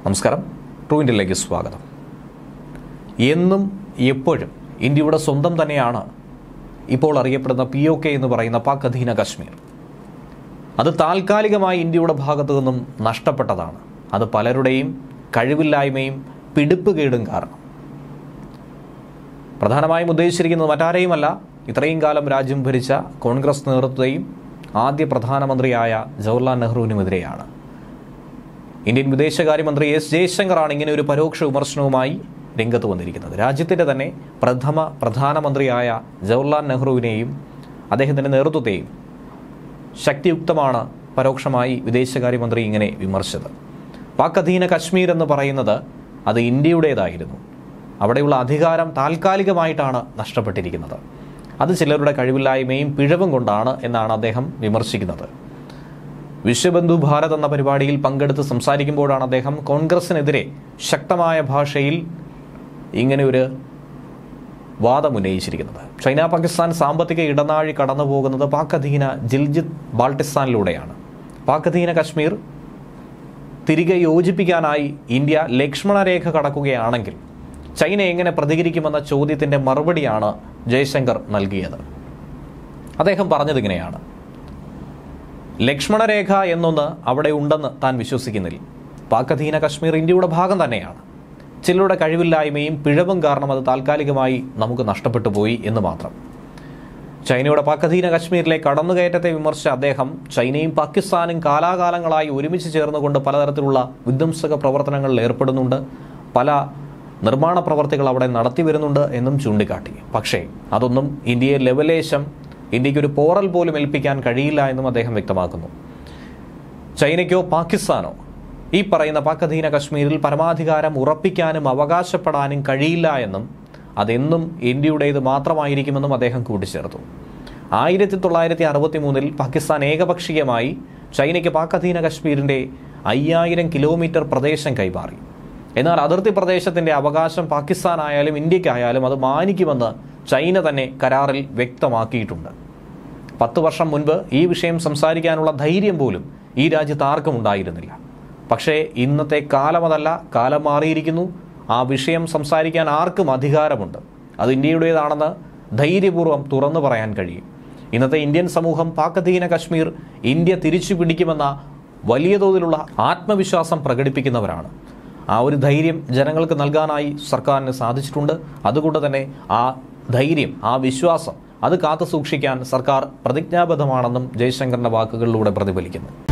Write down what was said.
നമസ്കാരം ട്രൂ ഇന്ത്യയിലേക്ക് സ്വാഗതം എന്നും എപ്പോഴും ഇന്ത്യയുടെ സ്വന്തം തന്നെയാണ് ഇപ്പോൾ അറിയപ്പെടുന്ന പി ഒ കെ എന്ന് പറയുന്ന പാക് അധീന കശ്മീർ അത് താൽക്കാലികമായി ഇന്ത്യയുടെ ഭാഗത്തു നിന്നും നഷ്ടപ്പെട്ടതാണ് അത് പലരുടെയും കഴിവില്ലായ്മയും പിടിപ്പുകേടും കാരണം പ്രധാനമായും ഉദ്ദേശിച്ചിരിക്കുന്നത് മറ്റാരെയുമല്ല ഇത്രയും കാലം രാജ്യം ഭരിച്ച കോൺഗ്രസ് നേതൃത്വത്തെയും ആദ്യ പ്രധാനമന്ത്രിയായ ജവഹർലാൽ നെഹ്റുവിനുമെതിരെയാണ് ഇന്ത്യൻ വിദേശകാര്യമന്ത്രി എസ് ജയശങ്കറാണ് ഇങ്ങനെ ഒരു പരോക്ഷ വിമർശനവുമായി രംഗത്ത് വന്നിരിക്കുന്നത് രാജ്യത്തിൻ്റെ തന്നെ പ്രഥമ പ്രധാനമന്ത്രിയായ ജവഹർലാൽ നെഹ്റുവിനെയും അദ്ദേഹത്തിൻ്റെ നേതൃത്വത്തെയും ശക്തിയുക്തമാണ് പരോക്ഷമായി വിദേശകാര്യമന്ത്രി ഇങ്ങനെ വിമർശിച്ചത് പാക് അധീന കശ്മീർ എന്ന് പറയുന്നത് അത് ഇന്ത്യയുടേതായിരുന്നു അവിടെയുള്ള അധികാരം താൽക്കാലികമായിട്ടാണ് നഷ്ടപ്പെട്ടിരിക്കുന്നത് അത് ചിലരുടെ കഴിവില്ലായ്മയും പിഴവും കൊണ്ടാണ് എന്നാണ് അദ്ദേഹം വിമർശിക്കുന്നത് വിശ്വബന്ധു ഭാരത് എന്ന പരിപാടിയിൽ പങ്കെടുത്ത് സംസാരിക്കുമ്പോഴാണ് അദ്ദേഹം കോൺഗ്രസിനെതിരെ ശക്തമായ ഭാഷയിൽ ഇങ്ങനെ ഒരു വാദം ഉന്നയിച്ചിരിക്കുന്നത് ചൈന പാകിസ്ഥാൻ സാമ്പത്തിക ഇടനാഴി കടന്നു പോകുന്നത് പാക് അധീന ജിൽജിത് ബാൾട്ടിസ്ഥാനിലൂടെയാണ് പാക് അധീന കശ്മീർ തിരികെ യോജിപ്പിക്കാനായി ഇന്ത്യ ലക്ഷ്മണരേഖ കടക്കുകയാണെങ്കിൽ ചൈന എങ്ങനെ പ്രതികരിക്കുമെന്ന ചോദ്യത്തിന്റെ മറുപടിയാണ് ജയശങ്കർ നൽകിയത് അദ്ദേഹം പറഞ്ഞതിങ്ങനെയാണ് ലക്ഷ്മണരേഖ എന്നൊന്ന് അവിടെ ഉണ്ടെന്ന് താൻ വിശ്വസിക്കുന്നില്ല പാക് അധീന കശ്മീർ ഇന്ത്യയുടെ ഭാഗം തന്നെയാണ് ചിലരുടെ കഴിവില്ലായ്മയും പിഴവും കാരണം അത് താൽക്കാലികമായി നമുക്ക് നഷ്ടപ്പെട്ടു പോയി എന്ന് മാത്രം ചൈനയുടെ പാക് അധീന കശ്മീരിലെ കടന്നുകയറ്റത്തെ വിമർശിച്ച അദ്ദേഹം ചൈനയും പാകിസ്ഥാനും കാലാകാലങ്ങളായി ഒരുമിച്ച് ചേർന്നുകൊണ്ട് പലതരത്തിലുള്ള വിധ്വംസക പ്രവർത്തനങ്ങളിൽ ഏർപ്പെടുന്നുണ്ട് പല നിർമ്മാണ പ്രവർത്തികൾ അവിടെ നടത്തി വരുന്നുണ്ട് എന്നും ചൂണ്ടിക്കാട്ടി പക്ഷേ അതൊന്നും ഇന്ത്യയെ ലെവലേശം ഇന്ത്യക്ക് ഒരു പോറൽ പോലും ഏൽപ്പിക്കാൻ കഴിയില്ല എന്നും അദ്ദേഹം വ്യക്തമാക്കുന്നു ചൈനയ്ക്കോ പാകിസ്ഥാനോ ഈ പറയുന്ന പാക് അധീന കശ്മീരിൽ പരമാധികാരം ഉറപ്പിക്കാനും അവകാശപ്പെടാനും കഴിയില്ല എന്നും അതെന്നും ഇന്ത്യയുടേത് മാത്രമായിരിക്കുമെന്നും അദ്ദേഹം കൂട്ടിച്ചേർത്തു ആയിരത്തി തൊള്ളായിരത്തി അറുപത്തി മൂന്നിൽ പാകിസ്ഥാൻ ഏകപക്ഷീയമായി ചൈനയ്ക്ക് പാക് അധീന കശ്മീരിന്റെ അയ്യായിരം കിലോമീറ്റർ പ്രദേശം കൈമാറി എന്നാൽ അതിർത്തി പ്രദേശത്തിന്റെ അവകാശം പാകിസ്ഥാനായാലും ഇന്ത്യക്കായാലും അത് മാനിക്കുമെന്ന് ചൈന തന്നെ കരാറിൽ വ്യക്തമാക്കിയിട്ടുണ്ട് പത്ത് വർഷം മുൻപ് ഈ വിഷയം സംസാരിക്കാനുള്ള ധൈര്യം പോലും ഈ രാജ്യത്ത് ആർക്കും ഉണ്ടായിരുന്നില്ല പക്ഷേ ഇന്നത്തെ കാലം അതല്ല കാലം മാറിയിരിക്കുന്നു ആ വിഷയം സംസാരിക്കാൻ ആർക്കും അധികാരമുണ്ട് അത് ഇന്ത്യയുടേതാണെന്ന് ധൈര്യപൂർവ്വം തുറന്നു പറയാൻ കഴിയും ഇന്നത്തെ ഇന്ത്യൻ സമൂഹം പാക് അധീന കശ്മീർ ഇന്ത്യ തിരിച്ചു പിടിക്കുമെന്ന വലിയ തോതിലുള്ള ആത്മവിശ്വാസം പ്രകടിപ്പിക്കുന്നവരാണ് ആ ഒരു ധൈര്യം ജനങ്ങൾക്ക് നൽകാനായി സർക്കാരിന് സാധിച്ചിട്ടുണ്ട് അതുകൊണ്ട് തന്നെ ആ ധൈര്യം ആ വിശ്വാസം അത് കാത്തു സൂക്ഷിക്കാൻ സർക്കാർ പ്രതിജ്ഞാബദ്ധമാണെന്നും ജയശങ്കറിന്റെ വാക്കുകളിലൂടെ പ്രതിഫലിക്കുന്നു